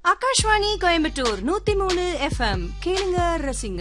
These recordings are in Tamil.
ஆகாஷ்வாணி கோயம்புத்தூர் நூத்தி மூணு எஃப்எம் கேளுங்க ரசிங்க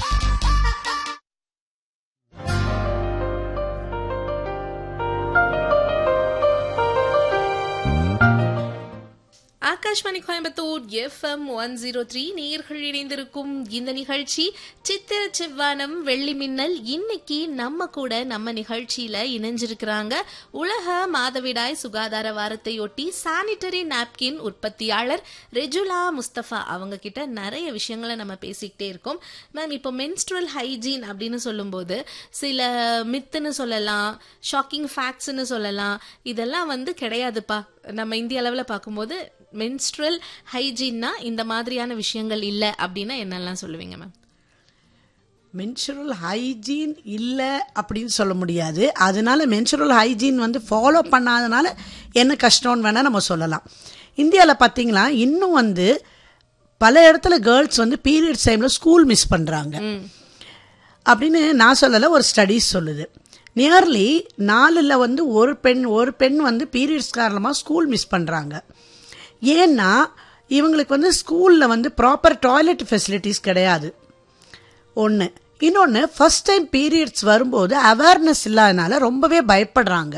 Akashvani Coimbatore FM one zero three நேர்கள் இணைந்திருக்கும் இந்த நிகழ்ச்சி சித்திர செவ்வானம் வெள்ளி மின்னல் இன்னைக்கு நம்ம கூட நம்ம நிகழ்ச்சியில இணைஞ்சிருக்கிறாங்க உலக மாதவிடாய் சுகாதார வாரத்தையொட்டி சானிட்டரி நாப்கின் உற்பத்தியாளர் ரெஜுலா முஸ்தபா அவங்க கிட்ட நிறைய விஷயங்களை நம்ம பேசிக்கிட்டே இருக்கோம் மேம் இப்போ மென்ஸ்ட்ரல் ஹைஜீன் அப்படின்னு சொல்லும்போது சில மித்துன்னு சொல்லலாம் ஷாக்கிங் ஃபேக்ட்ஸ்னு சொல்லலாம் இதெல்லாம் வந்து கிடையாதுப்பா நம்ம இந்திய அளவில் பார்க்கும்போது மென்ஸ்ட்ரல் ஹைஜீன்னா இந்த மாதிரியான விஷயங்கள் இல்லை அப்படின்னா என்னெல்லாம் சொல்லுவீங்க மேம் மென்சுரல் ஹைஜீன் இல்லை அப்படின்னு சொல்ல முடியாது அதனால மென்சுரல் ஹைஜீன் வந்து ஃபாலோ பண்ணாதனால என்ன கஷ்டம்னு வேணால் நம்ம சொல்லலாம் இந்தியாவில் பார்த்தீங்களா இன்னும் வந்து பல இடத்துல கேர்ள்ஸ் வந்து பீரியட்ஸ் டைமில் ஸ்கூல் மிஸ் பண்ணுறாங்க அப்படின்னு நான் சொல்லலை ஒரு ஸ்டடீஸ் சொல்லுது நியர்லி நாலில் வந்து ஒரு பெண் ஒரு பெண் வந்து பீரியட்ஸ் காரணமாக ஸ்கூல் மிஸ் பண்ணுறாங்க ஏன்னா இவங்களுக்கு வந்து ஸ்கூலில் வந்து ப்ராப்பர் டாய்லெட் ஃபெசிலிட்டிஸ் கிடையாது ஒன்று இன்னொன்று ஃபஸ்ட் டைம் பீரியட்ஸ் வரும்போது அவேர்னஸ் இல்லாதனால ரொம்பவே பயப்படுறாங்க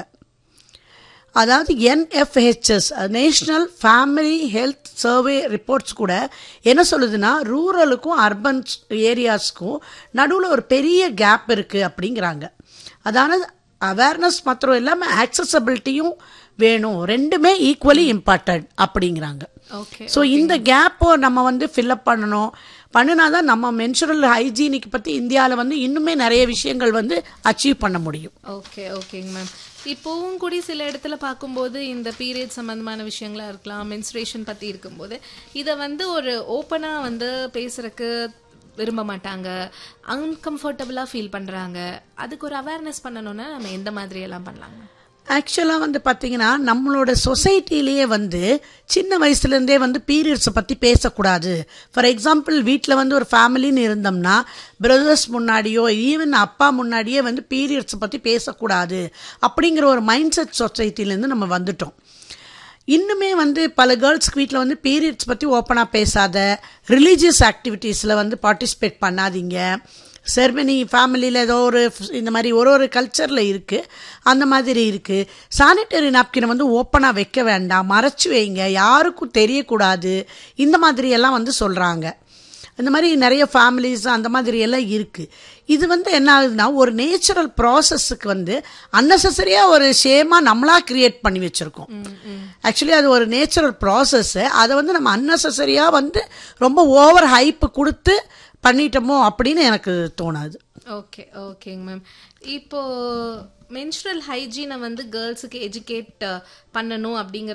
அதாவது NFHS national family health survey reports கூட என்ன சொல்லுதுன்னா ரூரலுக்கும் அர்பன் ஏரியாஸ்க்கும் நடுவில் ஒரு பெரிய கேப் இருக்குது அப்படிங்கிறாங்க அதாவது அவேர்னஸ் மாத்திரம் இல்லாமல் ஆக்சசபிலிட்டியும் வேணும் ரெண்டுமே ஈக்குவலி இம்பார்ட்டன்ட் அப்படிங்கிறாங்க ஓகே ஸோ இந்த கேப்பை நம்ம வந்து ஃபில்அப் பண்ணணும் பண்ணினா தான் நம்ம மென்சுரல் ஹைஜீனிக் பற்றி இந்தியாவில் வந்து இன்னுமே நிறைய விஷயங்கள் வந்து அச்சீவ் பண்ண முடியும் ஓகே ஓகேங்க மேம் இப்போவும் கூட சில இடத்துல பார்க்கும்போது இந்த பீரியட் சம்பந்தமான விஷயங்களா இருக்கலாம் மென்ஸ்ட்ரேஷன் பத்தி இருக்கும்போது இதை வந்து ஒரு ஓப்பனா வந்து பேசுறதுக்கு விரும்ப மாட்டாங்க அன்கம்ஃபர்டபுளாக ஃபீல் பண்றாங்க அதுக்கு ஒரு அவேர்னஸ் பண்ணணும்னா நம்ம எந்த மாதிரி எல்லாம் பண்ணலாங்க ஆக்சுவலாக வந்து பார்த்தீங்கன்னா நம்மளோட சொசைட்டிலேயே வந்து சின்ன வயசுலேருந்தே வந்து பீரியட்ஸை பற்றி பேசக்கூடாது ஃபார் எக்ஸாம்பிள் வீட்டில் வந்து ஒரு ஃபேமிலின்னு இருந்தோம்னா பிரதர்ஸ் முன்னாடியோ ஈவன் அப்பா முன்னாடியே வந்து பீரியட்ஸை பற்றி பேசக்கூடாது அப்படிங்கிற ஒரு மைண்ட் செட் சொசைட்டிலேருந்து நம்ம வந்துட்டோம் இன்னுமே வந்து பல கேர்ள்ஸ்க்கு வீட்டில் வந்து பீரியட்ஸ் பற்றி ஓப்பனாக பேசாத ரிலீஜியஸ் ஆக்டிவிட்டீஸில் வந்து பார்ட்டிசிபேட் பண்ணாதீங்க செர்மனி ஃபேமிலியில் ஏதோ ஒரு இந்த மாதிரி ஒரு ஒரு கல்ச்சரில் இருக்குது அந்த மாதிரி இருக்குது சானிட்டரி நாப்கினை வந்து ஓப்பனாக வைக்க வேண்டாம் மறைச்சு வைங்க யாருக்கும் தெரியக்கூடாது இந்த மாதிரி எல்லாம் வந்து சொல்கிறாங்க இந்த மாதிரி நிறைய ஃபேமிலிஸ் அந்த மாதிரி எல்லாம் இருக்குது இது வந்து என்ன ஆகுதுன்னா ஒரு நேச்சுரல் ப்ராசஸுக்கு வந்து அன்னெசரியாக ஒரு ஷேமாக நம்மளா கிரியேட் பண்ணி வச்சுருக்கோம் ஆக்சுவலி அது ஒரு நேச்சுரல் ப்ராசஸ்ஸு அதை வந்து நம்ம அன்னெசரியாக வந்து ரொம்ப ஓவர் ஹைப்பு கொடுத்து பண்ணிட்டோமோ அப்படின்னு எனக்கு தோணாது ஓகே ஓகேங்க மேம் இப்போ மென்ஸ்ட்ரல் ஹைஜீனை வந்து கேர்ள்ஸுக்கு எஜுகேட் பண்ணணும் அப்படிங்கிற